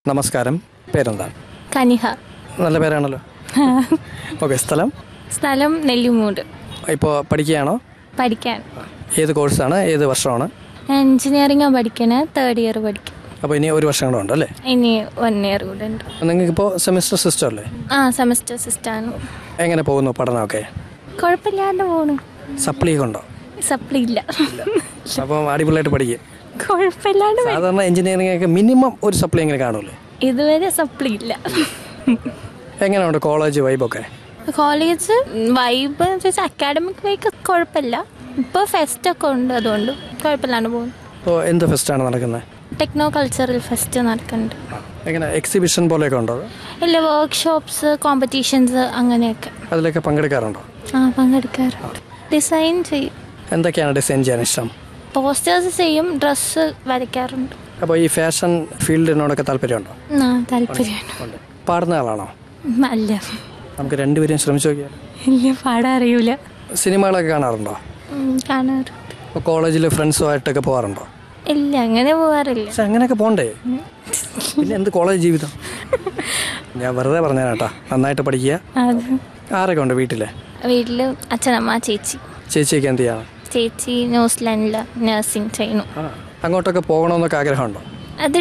നമസ്കാരം പേരെന്താണ് കനിഹ നല്ല പേരാണല്ലോ ഓക്കെ സ്ഥലം സ്ഥലം നെല്ലിമൂട് ഇപ്പോൾ പഠിക്കുകയാണോ പഠിക്കാൻ ഏത് കോഴ്സാണ് ഏത് വർഷമാണ് ഞാൻ എഞ്ചിനീയറിംഗാണ് പഠിക്കണേ തേർഡ് ഇയർ പഠിക്കും അപ്പോൾ ഇനി ഒരു വർഷം കൂടെ ഉണ്ട് അല്ലേ ഇനി വൺ ഇയർ കൂടെ ഉണ്ട് നിങ്ങൾക്കിപ്പോൾ സെമിസ്റ്റർ സിസ്റ്റം അല്ലേ ആ സെമസ്റ്റർ സിസ്റ്റാണ് എങ്ങനെ പോകുന്നു പഠനമൊക്കെ കുഴപ്പമില്ലാണ്ട് പോണു സപ്ലി ഉണ്ടോ സപ്ലി ഇല്ല അപ്പം അടിപൊളിയായിട്ട് പഠിക്കും കുഴപ്പമില്ലാണ്ട് പോയി. സാധാരണ എഞ്ചിനീയറിംഗ് ഒക്കെ മിനിമം ഒരു സപ്ലി എങ്ങനെ കാണൂലേ ഇതുവരെ സപ്ലി ഇല്ല എങ്ങനെയുണ്ട് കോളേജ് വൈബൊക്കെ കോളേജ് വൈബ് വെച്ചാൽ അക്കാഡമിക് വൈക്ക് കുഴപ്പമില്ല ഇപ്പോൾ ഫെസ്റ്റ് ഒക്കെ ഉണ്ട് അതുകൊണ്ട് കുഴപ്പമില്ലാണ്ട് പോകുന്നു ഇപ്പോൾ എന്ത് ഫെസ്റ്റാണ് നടക്കുന്നത് ടെക്നോ കൾച്ചറൽ ഫെസ്റ്റ് നടക്കുന്നുണ്ട് എങ്ങനെ എക്സിബിഷൻ പോലെയൊക്കെ ഉണ്ടോ ഇല്ല വർക്ക്ഷോപ്സ് കോമ്പറ്റീഷൻസ് അങ്ങനെയൊക്കെ അതിലൊക്കെ പങ്കെടുക്കാറുണ്ടോ ആ പങ്കെടുക്കാറുണ്ട് ഡിസൈൻ ചെയ്യും എന്തൊക്കെയാണ് ഡിസൈൻ ചെയ്യാൻ ഇഷ്ടം പോസ്റ്റേഴ്സ് ചെയ്യും ഡ്രസ്സ് വരയ്ക്കാറുണ്ട് അപ്പോൾ ഈ ഫാഷൻ ഫീൽഡിനോടൊക്കെ താല്പര്യമുണ്ടോ ആ താല്പര്യമാണ് ഉണ്ട് പാടുന്ന ആളാണോ അല്ല നമുക്ക് രണ്ടുപേരും ശ്രമിച്ചു നോക്കിയാൽ ഇല്ല പാടാൻ അറിയൂല സിനിമകളൊക്കെ കാണാറുണ്ടോ ഉം, കാണാറുണ്ട് അപ്പോൾ കോളേജിൽ ഫ്രണ്ട്സുമായിട്ടൊക്കെ പോകാറുണ്ടോ ഇല്ല അങ്ങനെ പോകാറില്ല പക്ഷെ അങ്ങനെയൊക്കെ പോണ്ടേ പിന്നെ എന്ത് കോളേജ് ജീവിതം ഞാൻ വെറുതെ പറഞ്ഞേനാ കേട്ടാ നന്നായിട്ട് പഠിക്കുക അത് ആരൊക്കെ ഉണ്ട് വീട്ടിലെ വീട്ടിൽ അച്ഛനമ്മ ചേച്ചി ചേച്ചിയൊക്കെ എന്ത് ചെയ്യണം ചേച്ചി ന്യൂസിലാൻഡിൽ നഴ്സിംഗ് ചെയ്യുന്നു ആ അങ്ങോട്ടൊക്കെ പോകണമെന്നൊക്കെ ആഗ്രഹമുണ്ടോ